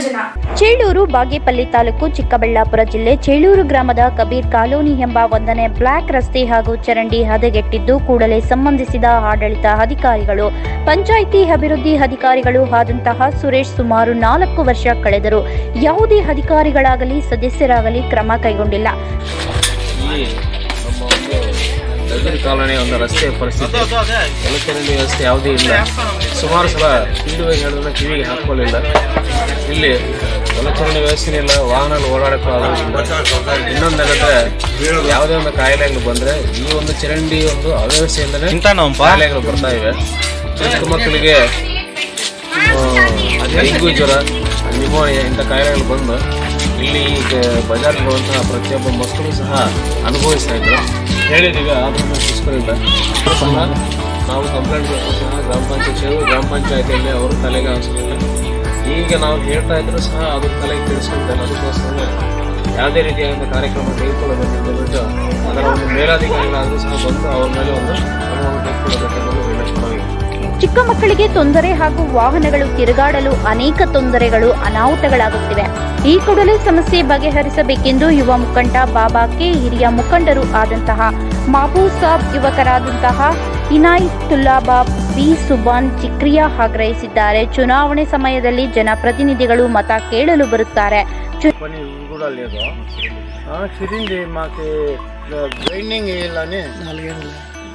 ನಿರಂಜನ ಚೇಳೂರು ಬಾಗೇಪಲ್ಲಿ ತಾಲೂಕು ಚಿಕ್ಕಬಳ್ಳಾಪುರ ಜಿಲ್ಲೆ ಚೇಳೂರು ಗ್ರಾಮದ ಕಬೀರ್ ಕಾಲೋನಿ ಎಂಬ ಒಂದನೇ ಬ್ಲಾಕ್ ರಸ್ತೆ ಹಾಗೂ ಚರಂಡಿ ಹದಗೆಟ್ಟಿದ್ದು ಕೂಡಲೇ ಸಂಬಂಧಿಸಿದ ಆಡಳಿತ ಅಧಿಕಾರಿಗಳು ಪಂಚಾಯಿತಿ ಅಭಿವೃದ್ಧಿ ಅಧಿಕಾರಿಗಳು ಆದಂತಹ ಸುರೇಶ್ ಸುಮಾರು ನಾಲ್ಕು ವರ್ಷ ಕಳೆದರು ಯಾವುದೇ ಅಧಿಕಾರಿಗಳಾಗಲಿ ಸದಸ್ಯರಾಗಲಿ ಕ್ರಮ ಕೈಗೊಂಡಿಲ್ಲ ಇಲ್ಲಿ ನಮ್ಮ ಒಂದು ನಗರಿ ಕಾಲೋನಿಯ ಒಂದು ರಸ್ತೆಯ ಪರಿಸ್ಥಿತಿ ಒಳಚರಂಡಿ ವ್ಯವಸ್ಥೆ ಯಾವುದೇ ಇಲ್ಲ ಸುಮಾರು ಸಲ ಪಿಡಿಒ ಹೇಳಿದ್ರೆ ಕಿವಿಗೆ ಹಾಕೊಳ್ಳಿಲ್ಲ ಇಲ್ಲಿ ಒಳಚರಂಡಿ ವ್ಯವಸ್ಥೆ ಇಲ್ಲ ವಾಹನ ಓಡಾಡಕ್ಕೂ ಆಗೋದಿಲ್ಲ ಇನ್ನೊಂದೇನಂದ್ರೆ ಯಾವುದೇ ಒಂದು ಕಾಯಿಲೆಗಳು ಬಂದ್ರೆ ಈ ಒಂದು ಚರಂಡಿ ಒಂದು ಅವ್ಯವಸ್ಥೆಯಿಂದನೇ ಕಾಯಿಲೆಗಳು ಬರ್ತಾ ಇವೆ ಚಿಕ್ಕ ಮಕ್ಕಳಿಗೆ ಆ, ಡೆಂಗು ಜ್ವರ ನಿಮೋನಿಯಾ ಇಂಥ ಕಾಯಿಲೆಗಳು ಬಂದು ಇಲ್ಲಿ ಈಗ ಬಜಾರ್ನಲ್ಲಿರುವಂತಹ ಪ್ರತಿಯೊಬ್ಬ ಮಕ್ಕಳು ಸಹ ಅನುಭವಿಸ್ತಾ ಇದ್ರು ಹೇಳಿದ್ದೀವಿ ಆದ್ರೂ ಪುಷ್ಕರಿಲ್ಲ ಸಹ ನಾವು ಕಂಪ್ಲೇಂಟ್ ಸಹ ಗ್ರಾಮ ಪಂಚಾಯತ್ ಗ್ರಾಮ ಪಂಚಾಯತಿಯಲ್ಲಿ ಅವರು ತಲೆಗೆ ಹಾಕಿಸಲಿಲ್ಲ ಈಗ ನಾವು ಹೇಳ್ತಾ ಇದ್ರು ಸಹ ಅದ್ರ ತಲೆಗೆ ತಿಳಿಸ್ಕೊಂತಾರೆ ಅದಕ್ಕೋಸ್ಕರ ಯಾವುದೇ ರೀತಿಯಾದ ಕಾರ್ಯಕ್ರಮ ತೆಗೆದುಕೊಳ್ಳಬೇಕೆಂದು ಬಿಟ್ಟು ಅದರ ಒಂದು ಮೇಲಾಧಿಕಾರಿಗಳಾದರೂ ಸಹ ಬಂದು ಅವ್ರ ಮೇಲೆ ಒಂದು ಕ್ರಮವನ್ನು ತೆಗೆದುಕೊಳ್ಳಬೇಕೆಂದು ವಿನಂತಿ ಚಿಕ್ಕ ಮಕ್ಕಳಿಗೆ ತೊಂದರೆ ಹಾಗೂ ವಾಹನಗಳು ತಿರುಗಾಡಲು ಅನೇಕ ತೊಂದರೆಗಳು ಅನಾಹುತಗಳಾಗುತ್ತಿವೆ ಈ ಕೂಡಲೇ ಸಮಸ್ಯೆ ಬಗೆಹರಿಸಬೇಕೆಂದು ಯುವ ಮುಖಂಡ ಬಾಬಾ ಕೆ ಹಿರಿಯ ಮುಖಂಡರು ಆದಂತಹ ಮಾಬೂಬ್ ಸಾಬ್ ಯುವಕರಾದಂತಹ ಇನಾಯಿತುಲ್ಲಾಬಾಬ್ ಬಿ ಸುಬಾನ್ ಚಿಕ್ರಿಯಾ ಆಗ್ರಹಿಸಿದ್ದಾರೆ ಚುನಾವಣೆ ಸಮಯದಲ್ಲಿ ಜನಪ್ರತಿನಿಧಿಗಳು మత కేళలు బరుతారే పని కూడా లేదు ఆ, సిరింది మాకు గ్రైండింగ్ వేయాలని నాలుగేళ్ళు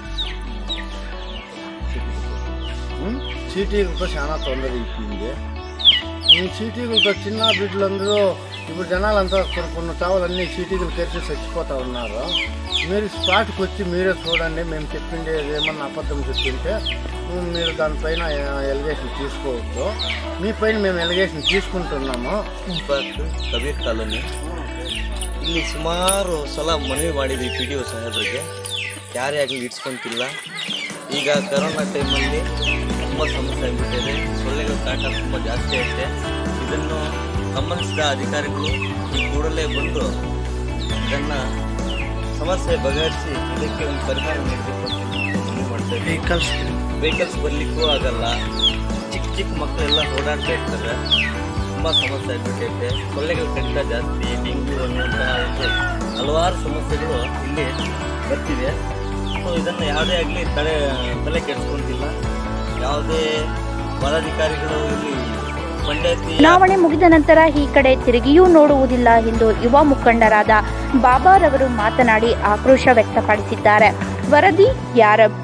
చీటీలతో చాలా తొందర ఇచ్చింది ఈ చీటీలతో చిన్న బిడ్డలందరూ ఇప్పుడు జనాలంతా కొన్ని కొన్ని తావులన్నీ చీటీలు తెరిచి చచ్చిపోతా ఉన్నారు మీరు స్పాట్కి వచ్చి మీరే చూడండి మేము చెప్పిండే ఏమన్నా అబద్ధం చెప్పింటే ఉమ్, మీరు దానిపైన ఎలిగేషన్ తీసుకోవచ్చు మీ పైన మేము ఎలిగేషన్ తీసుకుంటున్నాము ಬಟ್ ಕಬೀರ್ ಕಾಲೋನಿ ಇಲ್ಲಿ ಸುಮಾರು ಸಲ ಮನವಿ ಮಾಡಿದ್ವಿ ಪಿ ಡಿ ಒ ಸಾಹೇಬರಿಗೆ ಯಾರೇ ಆಗಲಿ ಇಡ್ಸ್ಕೊಂತಿಲ್ಲ ಈಗ ಕರೋನಾ ಟೈಮಲ್ಲಿ ತುಂಬ ಸಮಸ್ಯೆ ಆಗಿಬಿಟ್ಟಿದೆ ಸೊಳ್ಳೆಗಳ ಕಾಟ ತುಂಬ ಜಾಸ್ತಿ ಐತೆ ಇದನ್ನು ಸಂಬಂಧಿಸಿದ ಅಧಿಕಾರಿಗಳು ಈ ಕೂಡಲೇ ಬಂದು ಇದನ್ನು ಸಮಸ್ಯೆ ಬಗೆಹರಿಸಿ ಇದಕ್ಕೆ ಒಂದು ಪರಿಹಾರ ನೀಡಬೇಕು ಅಂತ ಮನವಿ ಮಾಡ್ತಾ ಇದ್ದೀವಿ ವೆಹಿಕಲ್ಸ್ ವೆಹಿಕಲ್ಸ್ ಬರ್ಲಿಕ್ಕೂ ಆಗಲ್ಲ ಚಿಕ್ಕ ಚಿಕ್ಕ ಮಕ್ಕಳೆಲ್ಲ ಓಡಾಡ್ತಾ ಇರ್ತಾರೆ ತುಂಬ ಸಮಸ್ಯೆ ಆಗ್ಬಿಟ್ಟೈತೆ ಸೊಳ್ಳೆಗಳ ಕಡಿತ ಜಾಸ್ತಿ ಡೆಂಗ್ಯೂ ಅನ್ನುವಂತಹ ಒಂದು ಹಲವಾರು ಸಮಸ್ಯೆಗಳು ಇಲ್ಲಿ ಬರ್ತಿದೆ ಸೊ ಇದನ್ನು ಯಾವುದೇ ಆಗಲಿ ತಲೆ ತಲೆ ಕೆಡಿಸ್ಕೊಂತಿಲ್ಲ ಯಾವುದೇ ಪದಾಧಿಕಾರಿಗಳು ಇಲ್ಲಿ ಪಂಚಾಯತಿ ಚುನಾವಣೆ ಮುಗಿದ ನಂತರ ಈ ಕಡೆ ತಿರುಗಿಯೂ ನೋಡುವುದಿಲ್ಲ ಎಂದು ಯುವ ಮುಖಂಡರಾದ ಬಾಬಾರವರು ಮಾತನಾಡಿ ಆಕ್ರೋಶ ವ್ಯಕ್ತಪಡಿಸಿದ್ದಾರೆ ವರದಿ ಯಾರಬ್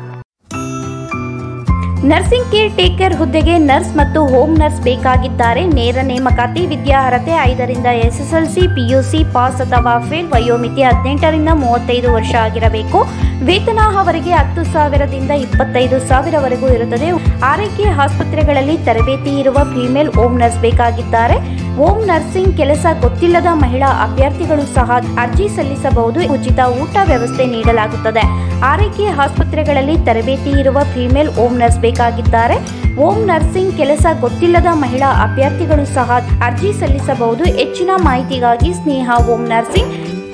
ನರ್ಸಿಂಗ್ ಕೇರ್ ಟೇಕರ್ ಹುದ್ದೆಗೆ ನರ್ಸ್ ಮತ್ತು ಹೋಮ್ ನರ್ಸ್ ಬೇಕಾಗಿದ್ದಾರೆ ನೇರ ನೇಮಕಾತಿ ವಿದ್ಯಾರ್ಹತೆ ಐದರಿಂದ ಎಸ್ಎಸ್ಎಲ್ಸಿ ಪಿಯುಸಿ ಪಾಸ್ ಅಥವಾ ಫೇಲ್ ವಯೋಮಿತಿ ಹದಿನೆಂಟರಿಂದ ಮೂವತ್ತೈದು ವರ್ಷ ಆಗಿರಬೇಕು ವೇತನ ಅವರಿಗೆ ಹತ್ತು ಸಾವಿರದಿಂದ ಇಪ್ಪತ್ತೈದು ಸಾವಿರವರೆಗೂ ಇರುತ್ತದೆ ಆರೈಕೆ ಆಸ್ಪತ್ರೆಗಳಲ್ಲಿ ತರಬೇತಿ ಇರುವ ಫಿಮೇಲ್ ಹೋಮ್ ನರ್ಸ್ ಬೇಕಾಗಿದ್ದಾರೆ ಹೋಮ್ ನರ್ಸಿಂಗ್ ಕೆಲಸ ಗೊತ್ತಿಲ್ಲದ ಮಹಿಳಾ ಅಭ್ಯರ್ಥಿಗಳು ಸಹ ಅರ್ಜಿ ಸಲ್ಲಿಸಬಹುದು ಉಚಿತ ಊಟ ವ್ಯವಸ್ಥೆ ನೀಡಲಾಗುತ್ತದೆ ಆರೈಕೆ ಆಸ್ಪತ್ರೆಗಳಲ್ಲಿ ತರಬೇತಿ ಇರುವ ಫಿಮೇಲ್ ಹೋಮ್ ನರ್ಸ್ ಬೇಕಾಗಿದ್ದಾರೆ ಹೋಮ್ ನರ್ಸಿಂಗ್ ಕೆಲಸ ಗೊತ್ತಿಲ್ಲದ ಮಹಿಳಾ ಅಭ್ಯರ್ಥಿಗಳು ಸಹ ಅರ್ಜಿ ಸಲ್ಲಿಸಬಹುದು ಹೆಚ್ಚಿನ ಮಾಹಿತಿಗಾಗಿ ಸ್ನೇಹ ಹೋಮ್ ನರ್ಸಿಂಗ್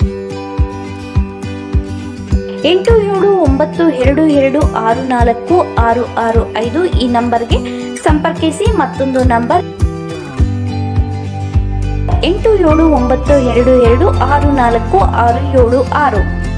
ಎಂಟು ಏಳು ಒಂಬತ್ತು ಎರಡು ಎರಡು ಆರು ನಾಲ್ಕು ಆರು ಆರು ಐದು ಈ ನಂಬರ್ಗೆ ಸಂಪರ್ಕಿಸಿ ಮತ್ತೊಂದು ನಂಬರ್ ಎಂಟು ಏಳು ಒಂಬತ್ತು ಎರಡು ಎರಡು ಆರು ನಾಲ್ಕು ಆರು ಏಳು ಆರು